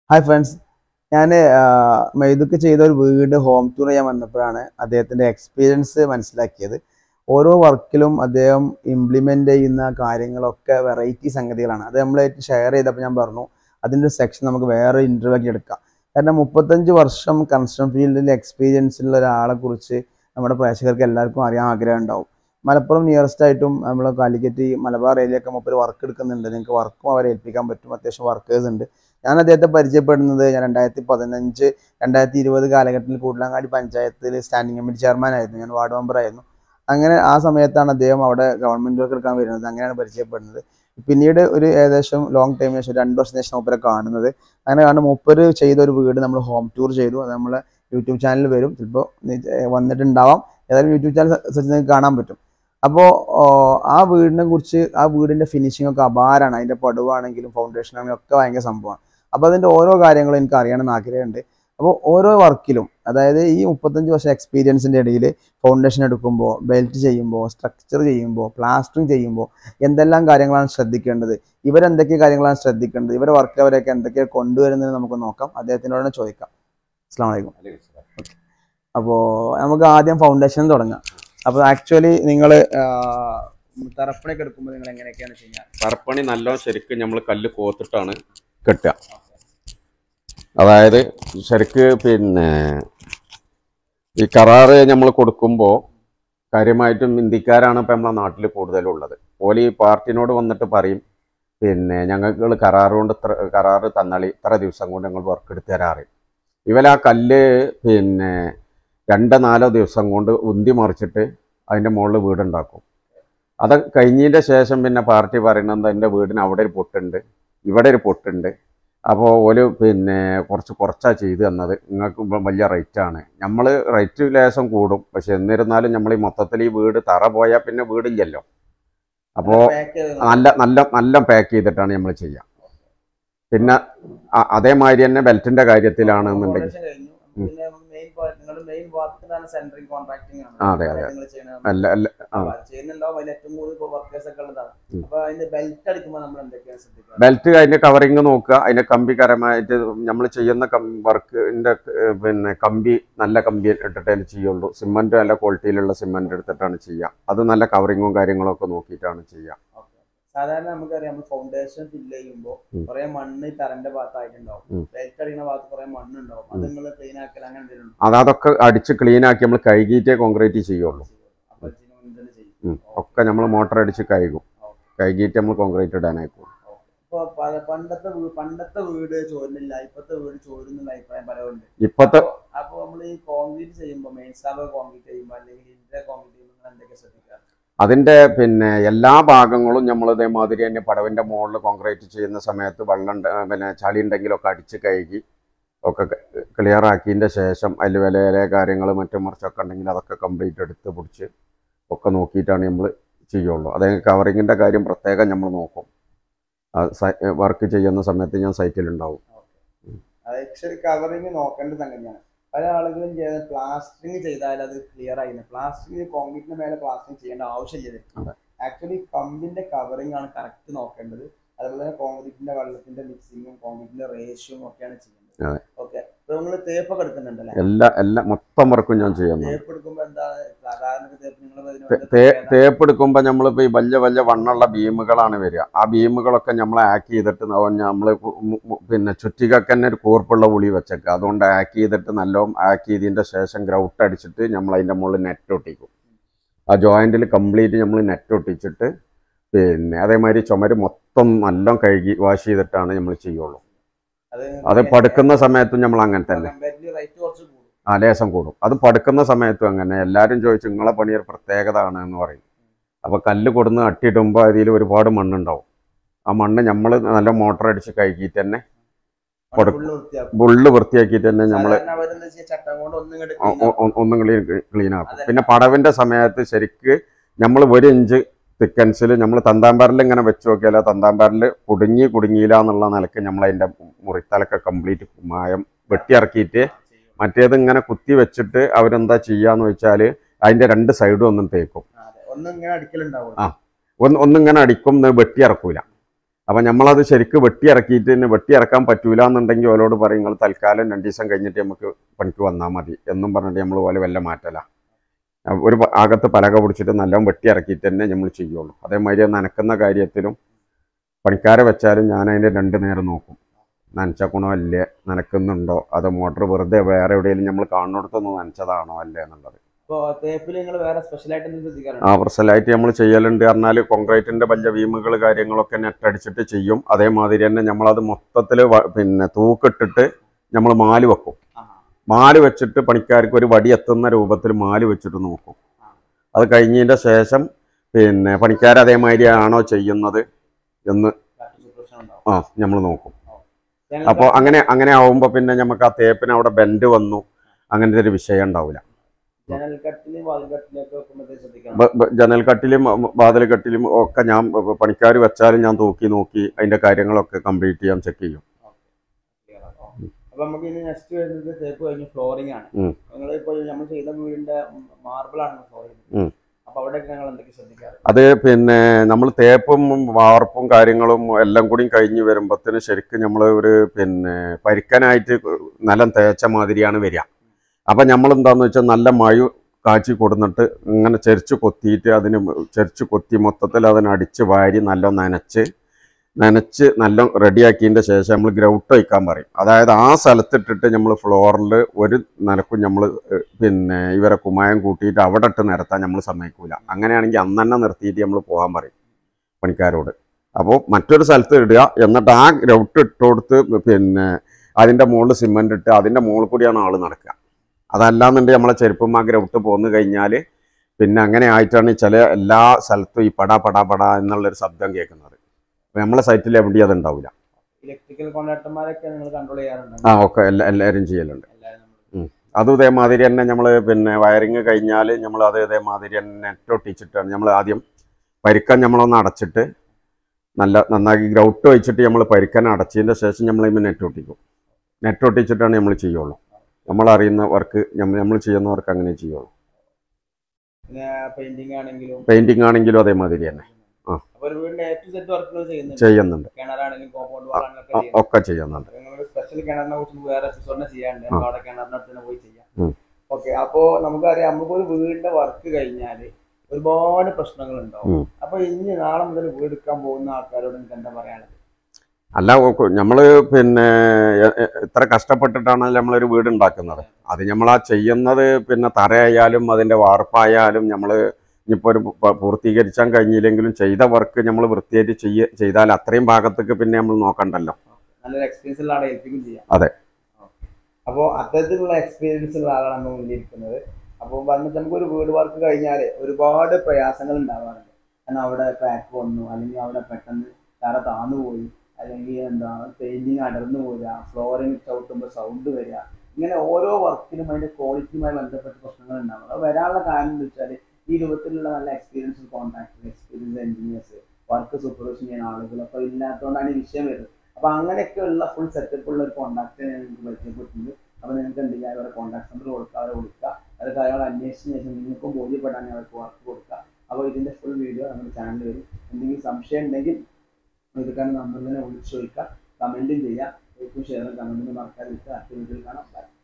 Hi friends ഞാൻ മെയ്തുക്ക് ചെയ്ത ഒരു വീട് ഹോം ടൂർ ചെയ്യാൻ വന്നപ്പോഴാണ് അദ്ദേഹത്തിൻ്റെ എക്സ്പീരിയൻസ് മനസ്സിലാക്കിയത് ഓരോ വർക്കിലും അദ്ദേഹം ഇംപ്ലിമെൻ്റ് ചെയ്യുന്ന കാര്യങ്ങളൊക്കെ വെറൈറ്റി സംഗതികളാണ് അത് നമ്മളായിട്ട് ഷെയർ ചെയ്തപ്പോൾ ഞാൻ പറഞ്ഞു അതിൻ്റെ ഒരു സെക്ഷൻ നമുക്ക് വേറെ ഇൻ്റർവ്യൂ ആക്കി എടുക്കാം കാരണം മുപ്പത്തഞ്ച് വർഷം കൺസ്ട്രക്ഷൻ ഫീൽഡിൽ എക്സ്പീരിയൻസ് ഉള്ള ഒരാളെ കുറിച്ച് നമ്മുടെ പ്രേക്ഷകർക്ക് എല്ലാവർക്കും അറിയാൻ ആഗ്രഹം ഉണ്ടാവും മലപ്പുറം നിയറസ്റ്റ് ആയിട്ടും നമ്മൾ കാലിക്കറ്റ് ഈ മലബാർ ഏരിയയൊക്കെ മുപ്പര് വർക്ക് എടുക്കുന്നുണ്ട് നിങ്ങൾക്ക് വർക്കും അവരെ ഏൽപ്പിക്കാൻ പറ്റും അത്യാവശ്യം വർക്കേഴ്സ് ഉണ്ട് ഞാൻ അദ്ദേഹത്തെ പരിചയപ്പെടുന്നത് ഞാൻ രണ്ടായിരത്തി പതിനഞ്ച് രണ്ടായിരത്തി ഇരുപത് കാലഘട്ടത്തിൽ കൂടലങ്ങാടി പഞ്ചായത്തിൽ സ്റ്റാൻഡിംഗ് കമ്മിറ്റി ചെയർമാൻ ആയിരുന്നു ഞാൻ വാർഡ് മെമ്പർ ആയിരുന്നു അങ്ങനെ ആ സമയത്താണ് അദ്ദേഹം അവിടെ ഗവൺമെന്റ് വർക്ക് എടുക്കാൻ വരുന്നത് അങ്ങനെയാണ് പരിചയപ്പെടുന്നത് പിന്നീട് ഒരു ഏകദേശം ലോങ് ടൈമിന് ശേഷം രണ്ട് വർഷത്തിന് ശേഷം മൂപ്പരെ കാണുന്നത് അങ്ങനെ കാണുമ്പോൾ മൂപ്പര് ചെയ്ത ഒരു വീട് നമ്മൾ ഹോം ടൂർ ചെയ്തു അത് നമ്മളെ യൂട്യൂബ് ചാനലിൽ വരും ചിലപ്പോൾ വന്നിട്ടുണ്ടാവാം ഏതായാലും യൂട്യൂബ് ചാനൽ സെർച്ച് നിങ്ങൾക്ക് കാണാൻ പറ്റും അപ്പോൾ ആ വീടിനെ കുറിച്ച് ആ വീടിന്റെ ഫിനിഷിംഗ് ഒക്കെ അപാരാണ് അതിന്റെ പടുവാണെങ്കിലും ഫൗണ്ടേഷൻ ആണെങ്കിലും ഒക്കെ ഭയങ്കര സംഭവമാണ് അപ്പോൾ അതിന്റെ ഓരോ കാര്യങ്ങളും എനിക്ക് അറിയണമെന്ന് ആഗ്രഹമുണ്ട് അപ്പോൾ ഓരോ വർക്കിലും അതായത് ഈ മുപ്പത്തഞ്ച് വർഷം എക്സ്പീരിയൻസിന്റെ ഇടയിൽ ഫൗണ്ടേഷൻ എടുക്കുമ്പോൾ ബെൽറ്റ് ചെയ്യുമ്പോൾ സ്ട്രക്ചർ ചെയ്യുമ്പോൾ പ്ലാസ്റ്ററിങ് ചെയ്യുമ്പോൾ എന്തെല്ലാം കാര്യങ്ങളാണ് ശ്രദ്ധിക്കേണ്ടത് ഇവരെന്തൊക്കെ കാര്യങ്ങളാണ് ശ്രദ്ധിക്കേണ്ടത് ഇവരെ വർക്ക് അവരൊക്കെ എന്തൊക്കെയാണ് കൊണ്ടുവരുന്നത് നമുക്ക് നോക്കാം അദ്ദേഹത്തിനോട് ചോദിക്കാം അസ്സാം വലൈക്കും അപ്പോൾ നമുക്ക് ആദ്യം ഫൗണ്ടേഷൻ തുടങ്ങാം അപ്പോൾ ആക്ച്വലി നിങ്ങൾ തറപ്പണിയൊക്കെ എടുക്കുമ്പോൾ നിങ്ങൾ എങ്ങനെയൊക്കെയാണ് ചെയ്യുക തറപ്പണി നല്ലോണം ശരിക്കും നമ്മൾ കല്ല് കോത്തിട്ടാണ് കെട്ടുക അതായത് ശരിക്ക് പിന്നെ ഈ കരാറ് നമ്മൾ കൊടുക്കുമ്പോൾ കാര്യമായിട്ടും ഇന്ത്യക്കാരാണ് ഇപ്പം നമ്മളെ നാട്ടിൽ കൂടുതലുള്ളത് ഓല് ഈ പാർട്ടിനോട് വന്നിട്ട് പറയും പിന്നെ ഞങ്ങൾക്ക് കരാറ് കൊണ്ട് ഇത്ര കരാറ് തന്നാളി ഇത്ര ദിവസം കൊണ്ട് ഞങ്ങൾ വർക്ക് എടുത്ത് തരാറ് ഇവലാ കല്ല് പിന്നെ രണ്ട് നാലോ ദിവസം കൊണ്ട് ഉന്തി മറിച്ചിട്ട് അതിൻ്റെ മുകളിൽ വീടുണ്ടാക്കും അത് കഴിഞ്ഞതിൻ്റെ ശേഷം പിന്നെ പാർട്ടി പറയുന്നത് എൻ്റെ വീടിന് അവിടെ ഒരു പൊട്ടുണ്ട് ഇവിടെ ഒരു പൊട്ടുണ്ട് അപ്പോൾ ഓല് പിന്നെ കുറച്ച് കുറച്ചാ ചെയ്ത് തന്നത് നിങ്ങൾക്ക് ഇപ്പം വലിയ റേറ്റാണ് നമ്മൾ റേറ്റ് ലേശം കൂടും പക്ഷെ എന്നിരുന്നാലും നമ്മൾ ഈ മൊത്തത്തിൽ ഈ വീട് തറ പോയാൽ പിന്നെ വീടില്ലല്ലോ അപ്പോൾ നല്ല നല്ല നല്ല പാക്ക് ചെയ്തിട്ടാണ് നമ്മൾ ചെയ്യുക പിന്നെ അ- അതേമാതിരി തന്നെ ബെൽറ്റിൻ്റെ കാര്യത്തിലാണെന്നുണ്ടെങ്കിൽ ആ, അതെ, അതെ. അല്ല അല്ല ആ. ചെയ്യുന്നുണ്ടാവും അതിൽ ഏറ്റവും കൂടുതൽ വർക്കേഴ്സ് ഒക്കെ ഉള്ളതാണ് ഉം. അപ്പൊ അതിന്റെ ബെൽറ്റ് അടിക്കുമ്പോൾ നമ്മൾ എന്തൊക്കെയാണ് ശ്രദ്ധിക്കുക ബെൽറ്റ് അതിന്റെ കവറിങ് നോക്കുക അതിന്റെ കമ്പി കരമായിട്ട് നമ്മൾ ചെയ്യുന്ന വർക്കിന്റെ പിന്നെ കമ്പി നല്ല കമ്പി ഇട്ടിട്ടേ ചെയ്യുള്ളൂ സിമന്റ് നല്ല ക്വാളിറ്റിയിലുള്ള സിമന്റ് എടുത്തിട്ടാണ് ചെയ്യുക അത് നല്ല കവറിങ്ങും കാര്യങ്ങളും ഒക്കെ നോക്കിയിട്ടാണ് ചെയ്യുക Okay. സാധാരണ നമുക്കറിയാം നമ്മൾ ഫൗണ്ടേഷൻ ഫില്ല് ചെയ്യുമ്പോൾ ഉം. കുറെ മണ്ണ് ഈ തറന്റെ ഭാഗത്തായിട്ടുണ്ടാവും ഉം. ബെൽറ്റ് അടിക്കുന്ന ഭാഗത്ത് കുറെ മണ്ണുണ്ടാവും അത് നിങ്ങൾ ക്ലീൻ ആക്കൽ അങ്ങനെ എന്തെങ്കിലും അത് അതൊക്കെ അടിച്ച് ക്ലീൻ ആക്കി നമ്മൾ കഴുകിയിട്ടേ കോൺക്രീറ്റ് ചെയ്യുള്ളൂ അപ്പൊ ഇതിന് മുന്നിൽ തന്നെ ചെയ്യും ഉം. ഒക്കെ നമ്മൾ മോട്ടർ അടിച്ച് കഴുകും കഴുകിയിട്ട് നമ്മൾ കോൺക്രീറ്റ് ഇടാനായിക്കും ഇപ്പൊ പല- പണ്ടത്തെ വീ- പണ്ടത്തെ വീട് ചോരുന്നില്ല ഇപ്പത്തെ വീട് ചോരുന്നുള്ള അഭിപ്രായം പലരുണ്ട് ഇപ്പത്തെ അപ്പൊ നമ്മൾ ഈ കോൺക്രീറ്റ് ചെയ്യുമ്പോൾ മെയിൻ സ്ലാബ് കോൺക്രീറ്റ് ചെയ്യുമ്പോൾ അല്ലെങ്കിൽ ഇന്ത്യ കോൺക്രീറ്റ് ചെയ്യുമ്പോൾ നിങ്ങൾ എന്തൊക്കെ ശ്രദ്ധിക്കുക അതിന്റെ പിന്നെ എല്ലാ ഭാഗങ്ങളും നമ്മൾ ഇതേമാതിരി തന്നെ പടവിന്റെ മുകളിൽ കോൺക്രീറ്റ് ചെയ്യുന്ന സമയത്ത് വെള്ളം ഉണ്ട്- പിന്നെ ചളി ഉണ്ടെങ്കിലൊക്കെ അടിച്ച് കഴുകി ഒക്കെ ക്ലിയർ ആക്കിയതിന്റെ ശേഷം അതിൽ വില വില കാര്യങ്ങൾ മറ്റും മറിച്ചൊക്കെ ഉണ്ടെങ്കിൽ അതൊക്കെ കംപ്ലീറ്റ് എടുത്ത് പിടിച്ച് ഒക്കെ നോക്കിയിട്ടാണ് നമ്മൾ ചെയ്യുള്ളൂ അതേ കവറിങ്ങിന്റെ കാര്യം പ്രത്യേകം നമ്മൾ നോക്കും വർക്ക് ചെയ്യുന്ന സമയത്ത് ഞാൻ സൈറ്റിലുണ്ടാവും ആക്ച്വലി കവറിങ് നോക്കേണ്ട സംഗതിയാണ് പല ആളുകളും ചെയ്യുന്നത് പ്ലാസ്റ്ററിങ് ചെയ്താൽ അത് ക്ലിയർ ആയിരുന്നു പ്ലാസ്റ്ററിങ് കോൺക്രീറ്റിന് മേലെ പ്ലാസ്റ്ററിങ് ചെയ്യേണ്ട ആവശ്യമില്ല അതെ. ആക്ച്വലി കമ്പിന്റെ കവറിങ് ആണ് കറക്റ്റ് നോക്കേണ്ടത് അതുപോലെ തന്നെ കോൺക്രീറ്റിന്റെ വെള്ളത്തിന്റെ മിക്സിങ്ങും കോൺക്രീറ്റിന്റെ റേഷ്യോയും ഒക്കെയാണ് ചെയ്യുന്നത് അതെ. ഓക്കെ അപ്പൊ നിങ്ങൾ തേപ്പൊക്കെ എടുക്കുന്നുണ്ടല്ലേ എല്ലാ എല്ലാ മൊത്തം വർക്കും ഞാൻ ചെയ്യുന്നുണ്ട് തേപ്പ് എടുക്കുമ്പോ എന്താ സാധാരണ തേപ്പ് നിങ്ങൾ തേ- തേ- തേപ്പ് എടുക്കുമ്പോൾ നമ്മളിപ്പോൾ ഈ വലിയ വലിയ വണ്ണുള്ള ബീമുകളാണ് വരിക ആ ബീമുകളൊക്കെ നമ്മൾ ആക്ക് ചെയ്തിട്ട് നമ്മൾ പിന്നെ ചുറ്റികൾക്ക് തന്നെ ഒരു കൂർപ്പുള്ള ഉളി വെച്ചേക്കുക അതുകൊണ്ട് ആക്ക് ചെയ്തിട്ട് നല്ലോണം ആക്ക് ചെയ്തതിൻ്റെ ശേഷം ഗ്രൗട്ട് അടിച്ചിട്ട് നമ്മൾ അതിൻ്റെ മുകളിൽ നെറ്റ് ഒട്ടിക്കും ആ ജോയിൻറ്റിൽ കംപ്ലീറ്റ് നമ്മൾ നെറ്റ് ഒട്ടിച്ചിട്ട് പിന്നെ അതേമാതിരി ചുമര് മൊത്തം നല്ലോണം കഴുകി വാഷ് ചെയ്തിട്ടാണ് നമ്മൾ ചെയ്യുള്ളൂ അത് പടുക്കുന്ന സമയത്തും നമ്മൾ അങ്ങനെ തന്നെ റേറ്റ് കുറച്ച് കൂടും ആ ലേശം കൂടും അത് പടുക്കുന്ന സമയത്തും അങ്ങനെ എല്ലാവരും ചോദിച്ചു നിങ്ങളെ പണി ഒരു പ്രത്യേകത ആണ് എന്ന് പറയും അപ്പോൾ കല്ല് കൊടുന്ന് അട്ടിയിടുമ്പോൾ അതിൽ ഒരുപാട് മണ്ണുണ്ടാവും ആ മണ്ണ് നമ്മൾ നല്ല മോട്ടർ അടിച്ച് കഴുകിയിട്ട് തന്നെ കൊടുക്കും. ഫുള്ള് വൃത്തിയാക്കും ബുള്ള് വൃത്തിയാക്കിയിട്ട് തന്നെ നമ്മൾ സാധാരണ അവരെന്താ വെച്ചാൽ ചട്ടം കൊണ്ട് ഒന്നും ഇങ്ങോട്ട് ഒന്നും ക്ലീൻ ക്ലീൻ ആക്കും അതല്ല. പിന്നെ പടവിന്റെ സമയത്ത് ശരിക്ക് നമ്മൾ ഒരു ഇഞ്ച് തിക്കൻസിൽ നമ്മൾ തന്താമ്പാരിൽ ഇങ്ങനെ വെച്ച് നോക്കിയാൽ തന്താമ്പാരിൽ കുടുങ്ങി കുടുങ്ങിയില്ല എന്നുള്ള നിലക്ക് നമ്മൾ അതിന്റെ മുറിത്തലൊക്കെ കംപ്ലീറ്റ് മായം വെട്ടിയിറക്കിയിട്ട് മറ്റേത് ഇങ്ങനെ കുത്തി വെച്ചിട്ട് അവരെന്താ ചെയ്യാന്ന് വെച്ചാൽ അതിന്റെ രണ്ട് സൈഡും ഒന്നും തേക്കും ഒന്നും ഇങ്ങനെ അടിക്കലുണ്ടാവും ആ. ഒന്ന് ഒന്നിങ്ങനെ അടിക്കും ഇത് വെട്ടിയിറക്കൂല അപ്പം നമ്മളത് ശരിക്ക് വെട്ടിയിറക്കിയിട്ട് തന്നെ വെട്ടിയിറക്കാൻ പറ്റൂല എന്നുണ്ടെങ്കിൽ ഓലോട് പറയും നിങ്ങൾ തൽക്കാലം രണ്ട് ദിവസം കഴിഞ്ഞിട്ട് നമുക്ക് പണിക്ക് വന്നാൽ മതി എന്നും പറഞ്ഞിട്ട് നമ്മൾ പോലെ വല്ല മാറ്റല ഒരു പ- അകത്ത് പലക പിടിച്ചിട്ട് നല്ലോണം വെട്ടിയിറക്കിയിട്ട് തന്നെ നമ്മൾ ചെയ്യുള്ളൂ അതേമാതിരി നനക്കുന്ന കാര്യത്തിലും പണിക്കാരെ വെച്ചാലും ഞാൻ അതിൻ്റെ രണ്ട് നേരം നോക്കും നനച്ച ഗുണോ അല്ലേ നനക്കുന്നുണ്ടോ അതോ മോട്ടർ വെറുതെ വേറെ എവിടെയെങ്കിലും നമ്മൾ കാണുന്നിടത്തൊന്ന് നനച്ചതാണോ അല്ലേ എന്നുള്ളത് ഇപ്പൊ തേപ്പിൽ നിങ്ങൾ വേറെ സ്പെഷ്യലായിട്ട് എന്തെങ്കിലും ശ്രദ്ധിക്കാറുണ്ടോ ആ പ്രസലായിട്ട് നമ്മൾ ചെയ്യലുണ്ട് പറഞ്ഞാൽ കോൺക്രീറ്റിന്റെ വലിയ വീമുകൾ കാര്യങ്ങളൊക്കെ നെറ്റ് അടിച്ചിട്ട് ചെയ്യും അതേമാതിരി തന്നെ നമ്മളത് മൊത്തത്തിൽ പിന്നെ തൂക്കിട്ടിട്ട് നമ്മൾ മാല് വെക്കും ആഹാ. മാല് വെച്ചിട്ട് പണിക്കാർക്ക് ഒരു വടി എത്തുന്ന രൂപത്തിൽ മാല് വെച്ചിട്ട് നോക്കും അത് കഴിഞ്ഞതിന്റെ ശേഷം പിന്നെ പണിക്കാർ അതേമാതിരി ആണോ ചെയ്യുന്നത് എന്ന് കാറ്റ് supervision ഉണ്ടാവും. ആ നമ്മൾ നോക്കും ഞങ്ങൾക്ക് അപ്പോൾ അങ്ങനെ അങ്ങനെ ആവുമ്പോൾ പിന്നെ നമുക്ക് ആ തേപ്പിന് അവിടെ ബെൻഡ് വന്നു അങ്ങനത്തെ ഒരു വിഷയം ഉണ്ടാവില്ല ജനൽ കട്ടിലും വാതിൽ കട്ടിലും ഒക്കെ വെക്കുമ്പോഴത്തേക്ക് ശ്രദ്ധിക്കണം ബ- ബ- ജനൽ കട്ടിലും വാതിൽ കട്ടിലും ഒക്കെ ഞാൻ പണിക്കാർ വെച്ചാലും ഞാൻ തൂക്കി നോക്കി അതിന്റെ കാര്യങ്ങളൊക്കെ കംപ്ലീറ്റ് ചെയ്യാൻ ചെക്ക് ചെയ്യും അപ്പൊ നമുക്ക് ഇനി നെക്സ്റ്റ് വരുന്നത് തേപ്പ് കഴിഞ്ഞ് ഫ്ലോറിംഗ് ആണ് ഉം. നിങ്ങൾ ഇപ്പോൾ നമ്മൾ ചെയ്ത വീടിന്റെ മാർബിൾ ആണ് ഫ്ലോറിംഗ് ഉം. അപ്പൊ അവിടെയൊക്കെ ഞങ്ങൾ എന്തൊക്കെ ശ്രദ്ധിക്കാറ് അത് പിന്നെ നമ്മൾ തേപ്പും വാർപ്പും കാര്യങ്ങളും എല്ലാം കൂടി കഴിഞ്ഞ് വരുമ്പോഴത്തേന് ശരിക്കും നമ്മൾ ഒരു പിന്നെ പരിക്കനായിട്ട് നിലം തേച്ച മാതിരിയാണ് വരിക അപ്പം നമ്മൾ എന്താന്ന് വെച്ചാൽ നല്ല മഴ കാച്ചി കൊടുന്നിട്ട് ഇങ്ങനെ ചെരിച്ച് കൊത്തിയിട്ട് അതിന് ചെരിച്ച് കൊത്തി മൊത്തത്തിൽ അതിനെ അടിച്ച് വാരി നല്ല നനച്ച് നനച്ച് നല്ല റെഡിയാക്കിയതിൻ്റെ ശേഷം നമ്മൾ ഗ്രൗട്ട് വയ്ക്കാൻ പറയും അതായത് ആ സ്ഥലത്തിട്ടിട്ട് നമ്മൾ ഫ്ലോറിൽ ഒരു നിലക്കും നമ്മൾ പിന്നെ ഇവരെ കുമായം കൂട്ടിയിട്ട് അവിടെ ഇട്ട് നിരത്താൻ നമ്മൾ സമ്മതിക്കൂല അങ്ങനെയാണെങ്കിൽ അന്ന് തന്നെ നിർത്തിയിട്ട് നമ്മൾ പോകാൻ പറയും പണിക്കാരോട് അപ്പോൾ മറ്റൊരു സ്ഥലത്ത് ഇടുക എന്നിട്ട് ആ ഗ്രൗട്ട് ഇട്ട് കൊടുത്ത് പിന്നെ അതിൻ്റെ മുകളിൽ സിമെൻ്റ് ഇട്ട് അതിൻ്റെ മുകളിൽ കൂടിയാണ് ആൾ നടക്കുക അതല്ലാന്നുണ്ടെങ്കിൽ നമ്മളെ ചെരുപ്പും ആ ഗ്രൗട്ട് പോന്നു കഴിഞ്ഞാൽ പിന്നെ അങ്ങനെ ആയിട്ടാണ് ചില എല്ലാ സ്ഥലത്തും ഈ പടാ പടാ പടാ എന്നുള്ളൊരു ശബ്ദം കേൾക്കുന്നത് അപ്പോൾ നമ്മളെ സൈറ്റിൽ എവിടെയും അത് ഉണ്ടാവില്ല ഇലക്ട്രിക്കൽ കോൺട്രാക്ടർമാരൊക്കെ നിങ്ങൾ കൺട്രോൾ ചെയ്യാറുണ്ട് ആ ഒക്കെ എല്ലാ എല്ലാവരും ചെയ്യലുണ്ട് എല്ലാവരും നമ്മൾ അതും ഇതേമാതിരി തന്നെ നമ്മൾ പിന്നെ വയറിങ് കഴിഞ്ഞാൽ നമ്മൾ അത് ഇതേമാതിരി തന്നെ നെറ്റ് ഒട്ടിച്ചിട്ടാണ് നമ്മൾ ആദ്യം പരിക്കൻ നമ്മളൊന്ന് അടച്ചിട്ട് നല്ല നന്നാക്കി ഗ്രൗട്ട് വെച്ചിട്ട് നമ്മൾ പരിക്കൻ അടച്ചതിൻ്റെ ശേഷം നമ്മൾ ഇന്ന് നെറ്റ് ഒട്ടിക്കും നെറ്റ് ഒട്ടിച്ചിട്ടാണ് നമ്മൾ ചെയ്യുള്ളൂ നമ്മൾ അറിയുന്ന വർക്ക് നമ്മൾ ചെയ്യുന്ന വർക്ക് അങ്ങനെ ചെയ്യുള്ളൂ പിന്നെ പെയിന്റിംഗ് ആണെങ്കിലും പെയിന്റിംഗ് ആണെങ്കിലും അതേമാതിരി തന്നെ അപ്പൊ ഒരു വീടിന്റെ എ ടു സെറ്റ് വർക്കുകൾ ചെയ്യുന്നുണ്ട് ചെയ്യുന്നുണ്ട് കിണറാണെങ്കിലും കോമ്പൗണ്ട് വാളാണെങ്കിലും ഒ- ചെയ്യുന്നുണ്ട് ഒക്കെ ചെയ്യുന്നുണ്ട് നിങ്ങൾ സ്പെഷ്യൽ കിണറിനെ കുറിച്ച് വേറെ എപ്പിസോഡിനെ ചെയ്യാണ്ട് ആ. നമുക്ക് അവിടെ കിണറിനടുത്ത് തന്നെ പോയി ചെയ്യാം ഉം. ഓക്കെ അപ്പോ നമുക്കറിയാം നമുക്കൊരു വീടിന്റെ വർക്ക് കഴിഞ്ഞാല് ഒരുപാട് പ്രശ്നങ്ങൾ ഉണ്ടാവും ഉം. അപ്പൊ ഇനി നാളെ മുതൽ വീട് എടുക്കാൻ പോകുന്ന ആൾക്കാരോട് നിങ്ങൾക്ക് എന്താ പറയാനുള്ളത് അല്ല നമ്മൾ പിന്നെ എ- എ- ഇത്ര കഷ്ടപ്പെട്ടിട്ടാണല്ലോ നമ്മളൊരു വീട് ഉണ്ടാക്കുന്നത് അത് നമ്മൾ ആ ചെയ്യുന്നത് പിന്നെ തറയായാലും അതിൻ്റെ വാർപ്പായാലും നമ്മൾ ഇനിയിപ്പോൾ ഒരു പ- പൂർത്തീകരിച്ചാൻ കഴിഞ്ഞില്ലെങ്കിലും ചെയ്ത വർക്ക് നമ്മൾ വൃത്തിയായിട്ട് ചെയ്യ ചെയ്താൽ അത്രയും ഭാഗത്തേക്ക് പിന്നെ നമ്മൾ നോക്കണ്ടല്ലോ നല്ലൊരു എക്സ്പീരിയൻസ് ഉള്ള ആളെ ഏൽപ്പിക്കും ചെയ്യാം അതെ. അപ്പോൾ അത്തരത്തിലുള്ള എക്സ്പീരിയൻസ് ഉള്ള ആളാണ് നമ്മൾ മുന്നിലിരിക്കുന്നത് അപ്പോൾ പറഞ്ഞിട്ട് നമുക്ക് ഒരു വീട് വർക്ക് കഴിഞ്ഞാൽ ഒരുപാട് പ്രയാസങ്ങൾ ഉണ്ടാവാറുണ്ട് കാരണം അവിടെ ക്രാക്ക് വന്നു അല്ലെങ്കിൽ അവിടെ പെട്ടെന്ന് തറ താന്നു പോയി അല്ലെങ്കിൽ എന്താ പെയിന്റിങ് അടർന്നു പോരുക ഫ്ലോറിങ് ചവിട്ടുമ്പോൾ സൗണ്ട് വരിക ഇങ്ങനെ ഓരോ വർക്കിനും അതിന്റെ ക്വാളിറ്റിയുമായി ബന്ധപ്പെട്ട പ്രശ്നങ്ങൾ ഉണ്ടാവും അത് വരാനുള്ള കാരണം എന്ന് വെച്ചാൽ ഈ രൂപത്തിലുള്ള നല്ല experience contractor experience engineers work supervision ചെയ്യുന്ന ആളുകളൊക്കെ ഇല്ലാത്തതുകൊണ്ടാണ് ഈ വിഷയം വരുന്നത് അപ്പൊ അങ്ങനെയൊക്കെ ഉള്ള ഫുൾ സെറ്റപ്പ് ഉള്ള ഒരു കോൺടാക്ട് നിങ്ങൾക്ക് പരിചയപ്പെട്ടിട്ടുണ്ട് അപ്പൊ നിങ്ങൾക്ക് എന്ത് ചെയ്യുക അവരുടെ കോൺടാക്ട് നമ്പർ കൊടുക്കുക അവരെ വിളിക്കുക അത് കാര്യങ്ങൾ അന്വേഷിച്ചതിന് ശേഷം നിങ്ങൾക്കും ബോധ്യപ്പെടാൻ അവർക്ക് വർക്ക് കൊടുക്കുക അപ്പോൾ ഇതിന്റെ ഫുൾ വീഡിയോ നമ്മുടെ ചാനലിൽ വരും എന്തെങ്കിലും സംശയം ഉണ്ടെങ്കിൽ ഇതൊക്കെ നമ്പറിൽ തന്നെ വിളിച്ചു ചോദിക്കുക കമന്റും ചെയ്യുക ഏറ്റവും ഷെയറും കമന്റിന് മറക്കാതിരിക്കുക അടുത്ത വീഡിയോയിൽ കാണാം ബൈ